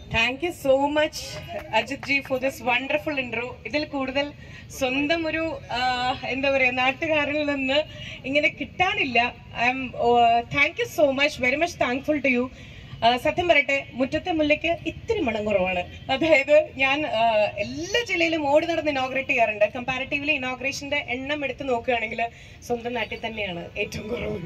thank you so much Ajith ji for this wonderful intro ഇതിൽ കൂടുതൽ സ്വന്തം ഒരു ആ, എന്താ പറയാ നാട്ടുകാരിൽ നിന്ന് ഇങ്ങനെ കിട്ടാനില്ല I am thank you so much very much thankful to you സത്യം പറയട്ടെ മുറ്റത്തെ മുല്ലയ്ക്ക് ഇത്തിരി മണം കുറവാണ് അതായത് ഞാൻ ആ, എല്ലാ ജില്ലയിലും ഓടി നടന്ന് ഇനോഗ്രേറ്റ് ചെയ്യാറുണ്ട് കമ്പാരിറ്റീവ്ലി ഇനോഗ്രേഷന്റെ എണ്ണം എടുത്ത് നോക്കുകയാണെങ്കിൽ സ്വന്തം നാട്ടിൽ തന്നെയാണ് ഏറ്റവും കുറവ്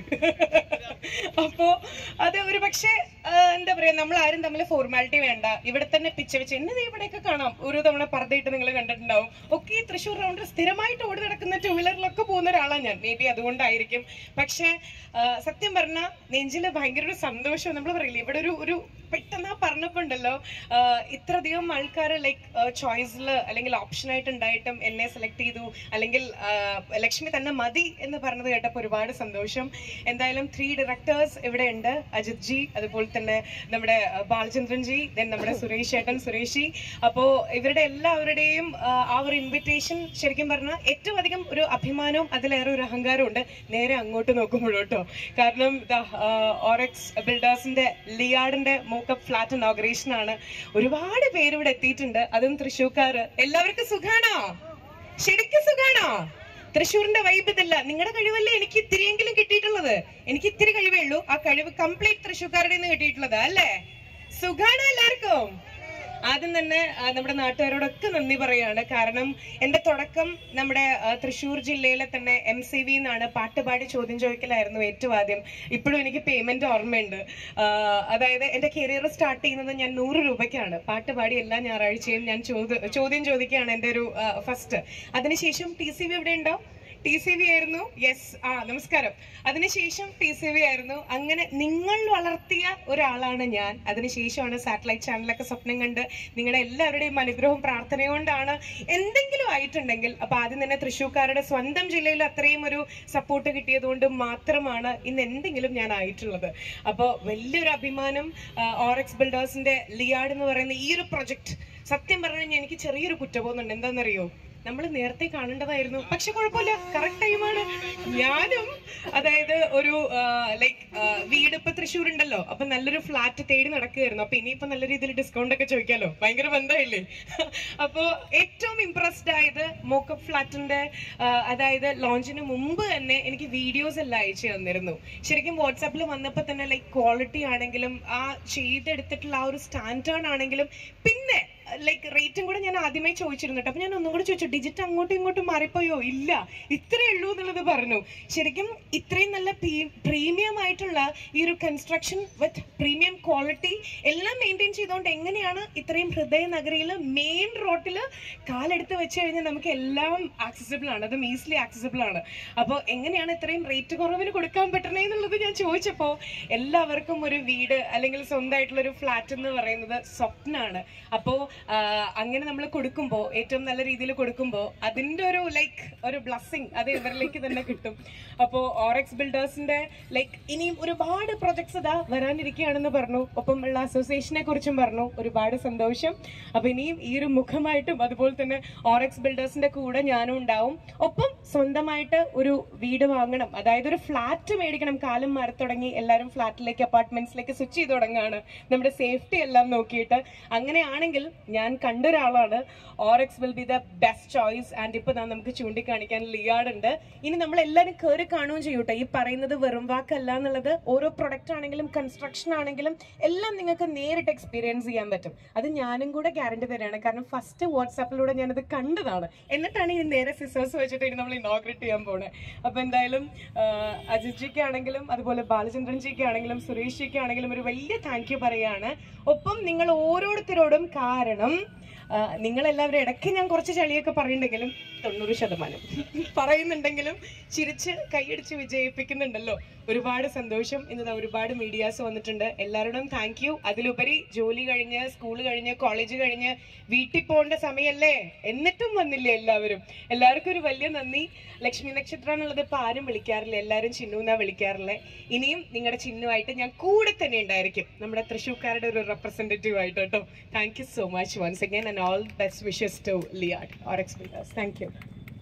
അപ്പോ അത് ഒരു പക്ഷേ ആ, എന്താ പറയാ നമ്മൾ ആരും തമ്മിൽ ഫോർമാലിറ്റി വേണ്ട ഇവിടെ തന്നെ പിച്ച വെച്ച് എന്നെ ദേ ഇവിടെയൊക്കെ കാണാം ഒരു തവണ പർദ്ദയിട്ട് നിങ്ങൾ കണ്ടിട്ടുണ്ടാവും ഒക്കെ ഈ തൃശ്ശൂർ റൗണ്ടിൽ സ്ഥിരമായിട്ട് ഓടി നടക്കുന്ന ടൂ വീലറിലൊക്കെ പോകുന്ന ഒരാളാണ് ഞാൻ മേ ബി അതുകൊണ്ടായിരിക്കും പക്ഷേ ആ, സത്യം പറഞ്ഞാൽ നെഞ്ചില് ഭയങ്കര ഒരു സന്തോഷം നമ്മൾ പറയില്ലേ ഇവിടെ ഒരു ഒരു പെട്ടെന്ന് ആ പറഞ്ഞപ്പോണ്ടല്ലോ ഇത്രയധികം ആൾക്കാർ ലൈക്ക് ചോയ്സിൽ അല്ലെങ്കിൽ ഓപ്ഷൻ ആയിട്ട് ഉണ്ടായിട്ടും എന്നെ സെലക്ട് ചെയ്തു അല്ലെങ്കിൽ ആ, ലക്ഷ്മി തന്നെ മതി എന്ന് പറഞ്ഞത് കേട്ടപ്പോൾ ഒരുപാട് സന്തോഷം എന്തായാലും ത്രീ ഡയറക്ടേഴ്സ് ഇവിടെ ഉണ്ട് അജിത് ജി അതുപോലെ തന്നെ നമ്മുടെ ആ, ബാലചന്ദ്രൻ ജി ദെൻ നമ്മുടെ സുരേഷ് ഏട്ടൻ സുരേഷ് ജി അപ്പോ ഇവരുടെ എല്ലാവരുടെയും ആ, ആ ഒരു ഇൻവിറ്റേഷൻ ശരിക്കും പറഞ്ഞാൽ ഏറ്റവും അധികം ഒരു അഭിമാനവും അതിലേറെ ഒരു അഹങ്കാരവും ഉണ്ട് നേരെ അങ്ങോട്ട് നോക്കുമ്പോഴോട്ടോ കാരണം ഓറക്സ് ബിൽഡേഴ്സിന്റെ ലിയാഡിന്റെ മോക്കപ്പ് ഫ്ലാറ്റ് ഇനോഗ്രേഷൻ ആണ് ഒരുപാട് പേര് ഇവിടെ എത്തിയിട്ടുണ്ട് അതും തൃശ്ശൂർക്കാര് എല്ലാവർക്കും സുഖാണോ ശരിക്കും സുഖാണോ തൃശ്ശൂരിന്റെ വൈബ് ഇതല്ല നിങ്ങളുടെ കഴിവല്ലേ എനിക്ക് ഇത്തിരിയെങ്കിലും കിട്ടിയിട്ടുള്ളത് എനിക്ക് ഇത്തിരി കഴിവേ ഉള്ളൂ ആ കഴിവ് കംപ്ലീറ്റ് തൃശ്ശൂർക്കാരുടെ നിന്ന് കിട്ടിയിട്ടുള്ളത് അല്ലേ സുഖാണോ എല്ലാവർക്കും ആദ്യം തന്നെ ആ, നമ്മുടെ നാട്ടുകാരോടൊക്കെ നന്ദി പറയാണ് കാരണം എന്റെ തുടക്കം നമ്മുടെ ആ, തൃശ്ശൂർ ജില്ലയിലെ തന്നെ എം സി വി എന്നാണ് പാട്ടുപാടി ചോദ്യം ചോദിക്കലായിരുന്നു ഏറ്റവും ആദ്യം ഇപ്പോഴും എനിക്ക് പേയ്മെന്റ് ഓർമ്മയുണ്ട് ആ, അതായത് എന്റെ കരിയർ സ്റ്റാർട്ട് ചെയ്യുന്നത് ഞാൻ നൂറ് രൂപയ്ക്കാണ് പാട്ടുപാടി എല്ലാ ഞായറാഴ്ചയും ഞാൻ ചോദ്യ- ചോദ്യം ചോദിക്കുകയാണ് എന്റെ ഒരു ഫസ്റ്റ് അതിനുശേഷം ടി സി വി എവിടെ ഉണ്ടോ ടി സി വി ആയിരുന്നു യെസ് ആ നമസ്കാരം അതിനുശേഷം ടി സി വി ആയിരുന്നു അങ്ങനെ നിങ്ങൾ വളർത്തിയ ഒരാളാണ് ഞാൻ അതിനുശേഷമാണ് സാറ്റലൈറ്റ് ചാനലൊക്കെ സ്വപ്നം കണ്ട് നിങ്ങളുടെ എല്ലാവരുടെയും അനുഗ്രഹവും പ്രാർത്ഥനയും കൊണ്ടാണ് എന്തെങ്കിലും ആയിട്ടുണ്ടെങ്കിൽ അപ്പൊ ആദ്യം തന്നെ തൃശ്ശൂർക്കാരുടെ സ്വന്തം ജില്ലയിൽ അത്രയും ഒരു സപ്പോർട്ട് കിട്ടിയത് കൊണ്ട് മാത്രമാണ് ഇന്ന് എന്തെങ്കിലും ഞാൻ ആയിട്ടുള്ളത് അപ്പോൾ വലിയൊരു അഭിമാനം ഓറക്സ് ബിൽഡേഴ്സിന്റെ ലിയാഡ് എന്ന് പറയുന്ന ഈ ഒരു പ്രൊജക്ട് സത്യം പറഞ്ഞു കഴിഞ്ഞാൽ എനിക്ക് ചെറിയൊരു കുറ്റബോധമുണ്ട് എന്താണെന്നറിയോ നമ്മൾ നേരത്തെ കാണേണ്ടതായിരുന്നു പക്ഷെ കുഴപ്പമില്ല കറക്റ്റ് ടൈമാണ് ഞാനും അതായത് ഒരു ലൈക്ക് വീട് ഇപ്പൊ തൃശ്ശൂർ ഉണ്ടല്ലോ അപ്പൊ നല്ലൊരു ഫ്ലാറ്റ് തേടി നടക്കുകയായിരുന്നു അപ്പൊ ഇനിയിപ്പോ നല്ല രീതിയിൽ ഡിസ്കൗണ്ട് ഒക്കെ ചോദിക്കാലോ ഭയങ്കര ബന്ധമില്ലേ അപ്പോ ഏറ്റവും ഇംപ്രസ്ഡ് ആയത് മോക്കപ്പ് ഫ്ലാറ്റിന്റെ അതായത് ലോഞ്ചിന് മുമ്പ് തന്നെ എനിക്ക് വീഡിയോസ് എല്ലാം അയച്ചു തന്നിരുന്നു ശരിക്കും വാട്സാപ്പിൽ വന്നപ്പോൾ തന്നെ ലൈക്ക് ക്വാളിറ്റി ആണെങ്കിലും ആ ചെയ്തെടുത്തിട്ടുള്ള ആ ഒരു സ്റ്റാൻഡേർഡ് ആണെങ്കിലും പിന്നെ ലൈക്ക് റേറ്റും കൂടെ ഞാൻ ആദ്യമേ ചോദിച്ചിരുന്നു കേട്ടോ അപ്പൊ ഞാൻ ഒന്നും കൂടെ ചോദിച്ചു ഡിജിറ്റ് അങ്ങോട്ടും ഇങ്ങോട്ടും മാറിപ്പോയോ ഇല്ല ഇത്രേ ഉള്ളൂ എന്നുള്ളത് പറഞ്ഞു ശരിക്കും ഇത്രയും നല്ല പ്രീമിയം ആയിട്ടുള്ള ഈ ഒരു കൺസ്ട്രക്ഷൻ വിത്ത് പ്രീമിയം ക്വാളിറ്റി എല്ലാം മെയിൻറ്റെയിൻ ചെയ്തുകൊണ്ട് എങ്ങനെയാണ് ഇത്രയും ഹൃദയ നഗരിയിൽ മെയിൻ റോട്ടിൽ കാലെടുത്ത് വെച്ച് കഴിഞ്ഞാൽ നമുക്ക് എല്ലാം ആക്സസിബിൾ ആണ് അതും ഈസിലി ആക്സസിബിൾ ആണ് അപ്പോൾ എങ്ങനെയാണ് ഇത്രയും റേറ്റ് കുറവിന് കൊടുക്കാൻ പറ്റണേ എന്നുള്ളത് ഞാൻ ചോദിച്ചപ്പോൾ എല്ലാവർക്കും ഒരു വീട് അല്ലെങ്കിൽ സ്വന്തമായിട്ടുള്ള ഒരു ഫ്ലാറ്റ് എന്ന് പറയുന്നത് സ്വപ്നമാണ് അപ്പോൾ അങ്ങനെ നമ്മൾ കൊടുക്കുമ്പോൾ ഏറ്റവും നല്ല രീതിയിൽ കൊടുക്കുമ്പോൾ അതിന്റെ ഒരു ലൈക്ക് ഒരു ബ്ലസ്സിങ് അത് ഇവരിലേക്ക് തന്നെ കിട്ടും അപ്പോൾ ഓറക്സ് ബിൽഡേഴ്സിന്റെ ലൈക്ക് ഇനിയും ഒരുപാട് പ്രൊജക്ട്സ് ഇതാ വരാനിരിക്കുകയാണെന്ന് പറഞ്ഞു ഒപ്പം ഉള്ള അസോസിയേഷനെ കുറിച്ചും പറഞ്ഞു ഒരുപാട് സന്തോഷം അപ്പൊ ഇനിയും ഈ ഒരു മുഖമായിട്ടും അതുപോലെ തന്നെ ഓറക്സ് ബിൽഡേഴ്സിന്റെ കൂടെ ഞാനും ഉണ്ടാവും ഒപ്പം സ്വന്തമായിട്ട് ഒരു വീട് വാങ്ങണം അതായത് ഒരു ഫ്ലാറ്റ് മേടിക്കണം കാലം മാറി തുടങ്ങി എല്ലാവരും ഫ്ലാറ്റിലേക്ക് അപ്പാർട്ട്മെന്റ്സിലേക്ക് സ്വിച്ച് ചെയ്ത് തുടങ്ങുകയാണ് നമ്മുടെ സേഫ്റ്റി എല്ലാം നോക്കിയിട്ട് അങ്ങനെയാണെങ്കിൽ ഞാൻ കണ്ട ഒരാളാണ് Orax will be the best choice and ഇപ്പൊ ദാ നമുക്ക് ചൂണ്ടിക്കാണിക്കാൻ ലിയാഡ് ഉണ്ട് ഇനി നമ്മൾ എല്ലാവരും കയറി കാണുകയും ചെയ്യൂട്ടെ ഈ പറയുന്നത് വെറും വാക്കല്ല എന്നുള്ളത് ഓരോ പ്രൊഡക്റ്റ് ആണെങ്കിലും കൺസ്ട്രക്ഷൻ ആണെങ്കിലും എല്ലാം നിങ്ങൾക്ക് നേരിട്ട് എക്സ്പീരിയൻസ് ചെയ്യാൻ പറ്റും അത് ഞാനും കൂടെ ഗ്യാരണ്ടി തരാണ് കാരണം ഫസ്റ്റ് വാട്സാപ്പിലൂടെ ഞാനത് കണ്ടതാണ് എന്നിട്ടാണ് ഇനി നേരെ സിസേഴ്സ് വെച്ചിട്ട് ഇനി നമ്മൾ ഇനോഗ്രേറ്റ് ചെയ്യാൻ പോണേ അപ്പൊ എന്തായാലും ആഹ്, അജിത് ജിക്ക് ആണെങ്കിലും അതുപോലെ ബാലചന്ദ്രൻ ജിക്ക് ആണെങ്കിലും സുരേഷ് ജിക്ക് ആണെങ്കിലും ഒരു വലിയ താങ്ക് യു പറയാണ് ഒപ്പം നിങ്ങൾ ഓരോരുത്തരോടും കാരണം നിങ്ങൾ എല്ലാവരും ഇടയ്ക്ക് ഞാൻ കുറച്ച് ചളിയൊക്കെ പറയുന്നുണ്ടെങ്കിലും തൊണ്ണൂറ് ശതമാനം പറയുന്നുണ്ടെങ്കിലും ചിരിച്ച് കൈയടിച്ച് വിജയിപ്പിക്കുന്നുണ്ടല്ലോ ഒരുപാട് സന്തോഷം ഇന്ന് ദാ ഒരുപാട് മീഡിയാസ് വന്നിട്ടുണ്ട് എല്ലാവരോടും താങ്ക് യു അതിലുപരി ജോലി കഴിഞ്ഞ് സ്കൂൾ കഴിഞ്ഞ് കോളേജ് കഴിഞ്ഞ് വീട്ടിൽ പോകേണ്ട സമയമല്ലേ എന്നിട്ടും വന്നില്ലേ എല്ലാവരും എല്ലാവർക്കും ഒരു വലിയ നന്ദി ലക്ഷ്മി നക്ഷത്രം എന്നുള്ളത് ഇപ്പൊ ആരും വിളിക്കാറില്ല എല്ലാവരും ചിന്നു എന്നാ വിളിക്കാറില്ലേ ഇനിയും നിങ്ങളുടെ ചിഹ്നമായിട്ട് ഞാൻ കൂടെ തന്നെ ഉണ്ടായിരിക്കും നമ്മുടെ തൃശ്ശൂർക്കാരുടെ ഒരു റെപ്രസെന്റേറ്റീവ് ആയിട്ട് കേട്ടോ thank you so much once again and all best wishes to ലിയാഡ് ഓർ എക്സ്പീരിയൻസ് താങ്ക് യു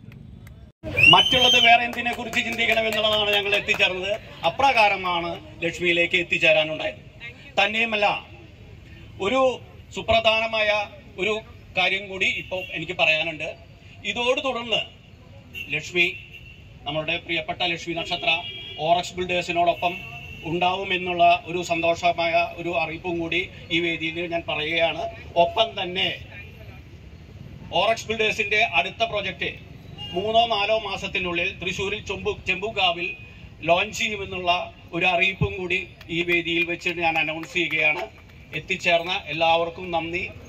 മറ്റുള്ളത് വേറെ എന്തിനെ കുറിച്ച് ചിന്തിക്കണം എന്നുള്ളതാണ് ഞങ്ങൾ എത്തിച്ചേർന്നത് അപ്രകാരമാണ് ലക്ഷ്മിയിലേക്ക് എത്തിച്ചേരാനുണ്ടായത് തന്നെയുമല്ല ഒരു സുപ്രധാനമായ ഒരു കാര്യം കൂടി ഇപ്പോൾ എനിക്ക് പറയാനുണ്ട് ഇതോട് തുടർന്ന് ലക്ഷ്മി നമ്മളുടെ പ്രിയപ്പെട്ട ലക്ഷ്മി നക്ഷത്ര ഓറക്സ് ബിൽഡേഴ്സിനോടൊപ്പം ഉണ്ടാവുമെന്നുള്ള ഒരു സന്തോഷമായ ഒരു അറിയിപ്പും കൂടി ഈ വേദിയിൽ ഞാൻ പറയുകയാണ് ഒപ്പം തന്നെ ഓറക്സ് ബിൽഡേഴ്സിന്റെ അടുത്ത പ്രൊജക്ട് മൂന്നോ നാലോ മാസത്തിനുള്ളിൽ തൃശ്ശൂരിൽ ചെമ്പു ചെമ്പുകാവിൽ ലോഞ്ച് ചെയ്യുമെന്നുള്ള ഒരു അറിയിപ്പും കൂടി ഈ വേദിയിൽ വെച്ച് ഞാൻ അനൗൺസ് ചെയ്യുകയാണ് എത്തിച്ചേർന്ന എല്ലാവർക്കും നന്ദി